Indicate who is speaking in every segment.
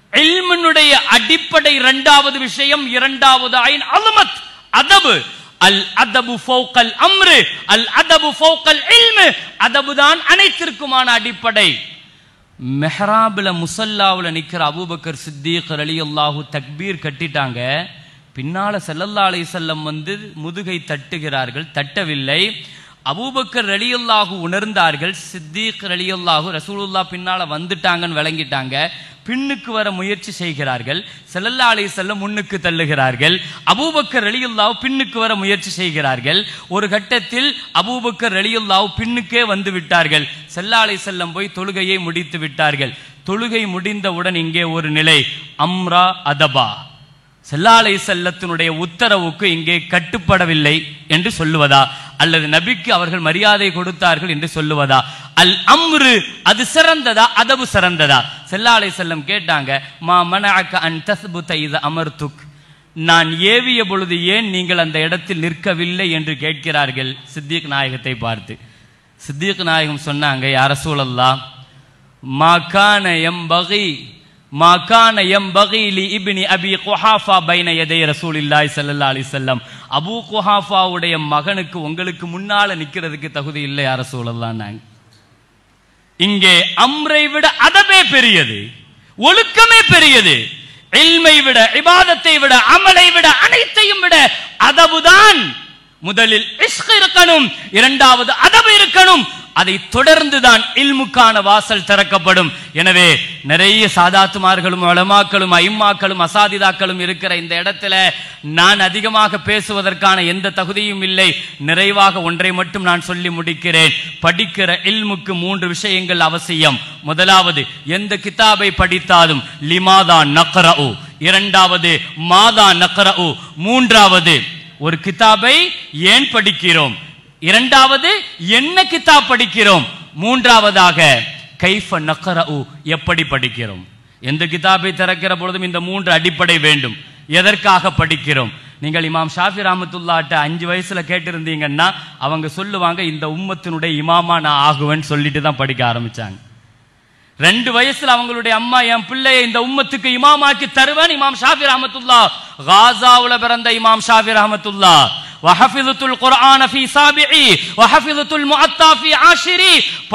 Speaker 1: இல்மினுடைய அடிப்படை இரண்டாவது விஷயம் இரண்டாவது ஐன் அலுமத் அதபு அல் அதபு ஃபௌகல் அம்ரு அல் அதபு ஃபௌகல் இல்மு அதபு தான் அனைத்திற்குமான அடிப்படை மெஹராபில் முசல்லாவில் நிற்கிற அபூபக்கர் சித்திக் ரலியல்லாஹு தக்பீர் கட்டிட்டாங்க பின்னால ஸல்லல்லாஹு அலைஹி வஸல்லம் வந்து முதுகை தட்டுகிறார்கள் தட்டவில்லை அபூபக்கர் ரலியல்லாஹு உணர்ந்தார்கள் சித்திக் ரலியல்லாஹு ரசூலுல்லாஹ் பின்னால வந்துட்டாங்கன்னு விளங்கிட்டாங்க பின்னுக்கு வர முயற்சி செய்கிறார்கள் ஸல்லல்லாஹு அலைஹி வஸல்லம் முன்னுக்கு தள்ளுகிறார்கள் அபூபக்கர் ரலியல்லாஹு பின்னுக்கு வர முயற்சி செய்கிறார்கள் ஒரு கட்டத்தில் அபூபக்கர் ரலியல்லாஹு பின்னுக்கே வந்து விட்டார்கள் ஸல்லல்லாஹு அலைஹி வஸல்லம் போய் தொழுகையை முடித்து விட்டார்கள் தொழுகை முடிந்தவுடன் இங்கே ஒரு நிலை அம்ரா அதபா செல்லாலை செல்லத்தினுடைய உத்தரவுக்கு இங்கே கட்டுப்படவில்லை என்று சொல்லுவதா அல்லது நபிக்கு அவர்கள் மரியாதை கொடுத்தார்கள் என்று சொல்லுவதா அல் அம்ரு அது சிறந்ததா அதபு சிறந்ததா செல்லாலை செல்லம் கேட்டாங்க மா மனஅக அன் தஸ்புத இது அமர்துக் நான் ஏவிய பொழுது ஏன் நீங்கள் அந்த இடத்தில் நிற்கவில்லை என்று கேட்கிறார்கள் சித்திக் நாயகத்தை பார்த்து சித்திக் நாயகம் சொன்னாங்க யார சூழல்லா மா கான எம்பகி மா கான எம்பகி லி இப்னி அபி குஹாஃபா பைன எதை ரசூலில்லாஹி ஸல்லல்லாஹு அலைஹி வஸல்லம் அபூ குஹாஃபாவுடைய மகனுக்கு உங்களுக்கு முன்னால நிக்கிறதுக்கு தகுதி இல்லை யார சூழல்லான்னாங்க இங்கே அம்ரை விட அதபே பெரியது ஒழுக்கமே பெரியது இல்மை விட இபாதத்தை விட அமலை விட அனைத்தையும் விட அதபுதான் முதலில் இஸ்க் இருக்கணும் இரண்டாவது அதபு இருக்கணும் அதை தொடர்ந்துதான் இல்முக்கான வாசல் திறக்கப்படும் எனவே நிறைய சாதாத்துமார்களும் வளமாக்களும் ஐம்மாக்களும் அசாதிதாக்களும் இருக்கிற இந்த இடத்துல நான் அதிகமாக பேசுவதற்கான எந்த தகுதியும் இல்லை நிறைவாக ஒன்றை மட்டும் நான் சொல்லி முடிக்கிறேன் படிக்கிற இல்முக்கு மூன்று விஷயங்கள் அவசியம் முதலாவது எந்த கிதாபை படித்தாலும் லிமாதா நக்ரஉ இரண்டாவது மாதா நக்ரஉ மூன்றாவது ஒரு கிதாபை ஏன் படிக்கிறோம் இரண்டாவது என்ன கிதாப் படிக்கிறோம் மூன்றாவதாக கைஃப நக்ரஉ எப்படி படிக்கிறோம் எந்த கிதாபை திறக்கிற பொழுதும் இந்த மூன்று அடிப்படை வேண்டும் எதற்காக படிக்கிறோம் நீங்கள் இமாம் ஷாஃபி ரஹமத்துல்லாட்ட அஞ்சு வயசுல கேட்டிருந்தீங்கன்னா அவங்க சொல்லுவாங்க இந்த உம்மத்தினுடைய இமாமா நான் ஆகுவேன்னு சொல்லிட்டு தான் படிக்க ஆரம்பிச்சாங்க ரெண்டு வயசுல அவங்களுடைய அம்மா என் பிள்ளையை இந்த உம்மத்துக்கு இமாமாக்கி தருவேன் இமாம் ஷாஃபி ரஹமத்துல்லா காசாவுல பிறந்த இமாம் ஷாஃபி ரஹமத்துல்லா وحفظت القرآن في سابعي وحفظت المؤطا في عاشري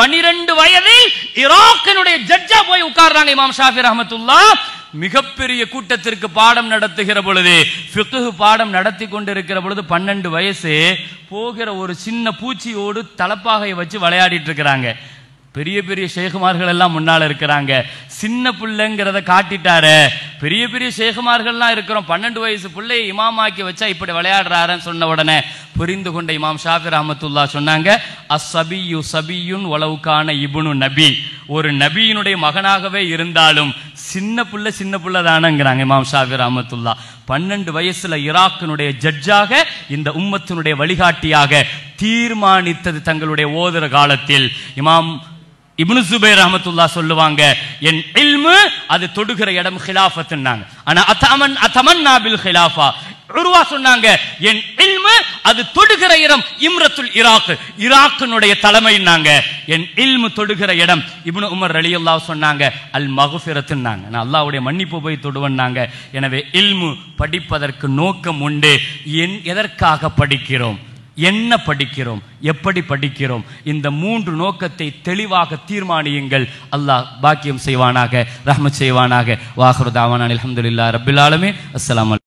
Speaker 1: 12 வயதில் ஈராக்கினுடைய ஜட்ஜா போய் உட்கார்றாங்க இமாம் ஷாஃபி ரஹமத்துல்லா மிகப்பெரிய கூட்டத்திற்கு பாடம் நடத்துகிற பொழுது ஃபிக்ஹ் பாடம் நடத்தி கொண்டிருக்கிற பொழுது பன்னெண்டு வயசு போகிற ஒரு சின்ன பூச்சியோடு தலப்பாகையை வச்சு விளையாடிட்டு இருக்கிறாங்க பெரிய பெரிய ஷேகுமார்கள் எல்லாம் முன்னால இருக்கிறாங்க சின்ன பிள்ளைங்கிறத காட்டிட்டாரு பெரிய பெரிய ஷேகுமார்கள்லாம் இருக்கிறோம் பன்னெண்டு வயசு பிள்ளையை இமாமாக்கி வச்சா இப்படி விளையாடுறாருன்னு சொன்ன உடனே புரிந்து கொண்ட இமாம் ஷாஃபி ரஹமத்துல்லா சொன்னாங்க அசபியு சபியுன் உளவுக்கான இபுனு நபி ஒரு நபியினுடைய மகனாகவே இருந்தாலும் சின்ன புள்ள சின்ன புள்ள தானங்கிறாங்க இமாம் ஷாஃபி ரஹமத்துல்லா பன்னெண்டு வயசுல ஈராக்கினுடைய ஜட்ஜாக இந்த உம்மத்தினுடைய வழிகாட்டியாக தீர்மானித்தது தங்களுடைய ஓதுற காலத்தில் இமாம் இப்னு சுபைர் ரஹமத்துல்லா சொல்லுவாங்க என் இல்மு அது தொடுகிற இடம் ஹிலாஃபத்துன்னாங்க ஆனா அத்தமன் அத்தமன்னா பில் ஹிலாஃபா உருவா சொன்னாங்க என் இல்மு அது தொடுகிற இடம் இம்ரத்துல் ஈராக் ஈராக்கினுடைய தலைமைன்னாங்க என் இல்மு தொடுகிற இடம் இப்னு உமர் ரலியல்லாஹு சொன்னாங்க அல் மகுஃபிரத்துன்னாங்க நான் அல்லாஹ்வுடைய மன்னிப்பு போய் தொடுவன்னாங்க எனவே இல்மு படிப்பதற்கு நோக்கம் உண்டு என் எதற்காக படிக்கிறோம் என்ன படிக்கிறோம் எப்படி படிக்கிறோம் இந்த மூன்று நோக்கத்தை தெளிவாக தீர்மானியுங்கள் அல்லாஹ் பாக்கியம் செய்வானாக ரஹ்மத் செய்வானாக வாஹ்ரு தாவான் அல்ஹம்துலில்லாஹ் ரப்பில் ஆலமீன் அஸ்ஸலாமு